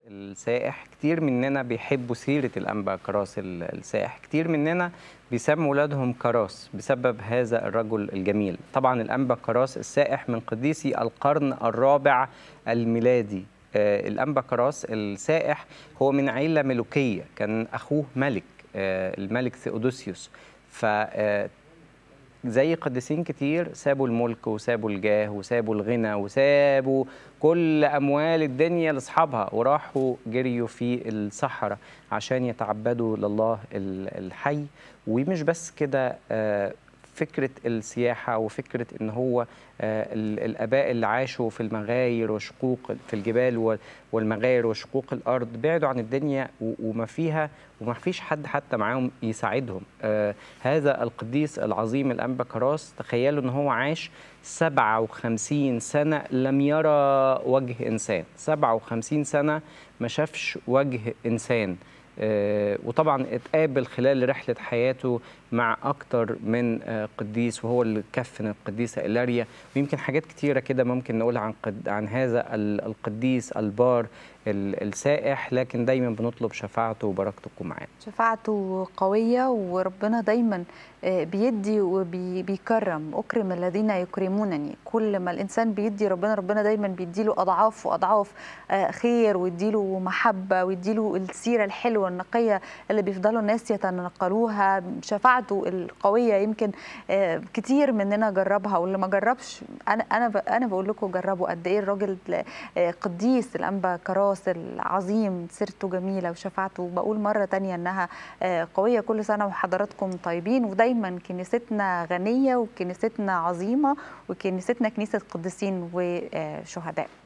السائح كتير مننا بيحبوا سيرة الأنبا كراس ال- السائح كتير مننا بيسموا ولادهم كراس بسبب هذا الرجل الجميل طبعا الأنبا كراس السائح من قديسي القرن الرابع الميلادي آه، الأنبا كراس السائح هو من عيلة ملوكية كان أخوه ملك آه، الملك ثيودوسيوس ف آه، زي قديسين كتير سابوا الملك وسابوا الجاه وسابوا الغنى وسابوا كل أموال الدنيا لأصحابها وراحوا جريوا في الصحراء عشان يتعبدوا لله ال- الحي ومش بس كده آه، فكرة السياحة وفكرة إن هو آه، ال- الآباء اللي عاشوا في المغاير وشقوق في الجبال وال- والمغاير وشقوق الأرض بعدوا عن الدنيا و- وما فيها وما فيش حد حتى معاهم يساعدهم آه هذا القديس العظيم الأنبا كراس تخيلوا إن هو عاش 57 سنة لم يرى وجه إنسان 57 سنة ما شافش وجه إنسان آه، وطبعا اتقابل خلال رحلة حياته مع أكتر من آه، قديس وهو اللي كفن القديسة إيلاريا ويمكن حاجات كتيرة كده ممكن نقولها عن قد عن هذا ال- القديس البار ال- السائح لكن دايما بنطلب شفاعته وبركتكم معانا شفاعته قوية وربنا دايما آه، بيدي وبيكرم أكرم الذين يكرمونني كل ما الإنسان بيدي ربنا ربنا دايما بيديله أضعاف وأضعاف آه، خير ويديله محبة ويديله السيرة الحلوة النقية اللي بيفضلوا الناس يتنقلوها شفاعته القوية يمكن آه، كتير مننا جربها واللي ما جربش أنا أنا ب- أنا بقول لكم جربوا قد إيه الراجل آه، قديس الأنبا كراس العظيم سيرته جميلة وشفاعته بقول مرة تانية إنها آه، قوية كل سنة وحضراتكم طيبين ودايما كنيستنا غنية وكنيستنا عظيمة وكنيستنا كنيسة قديسين وشهداء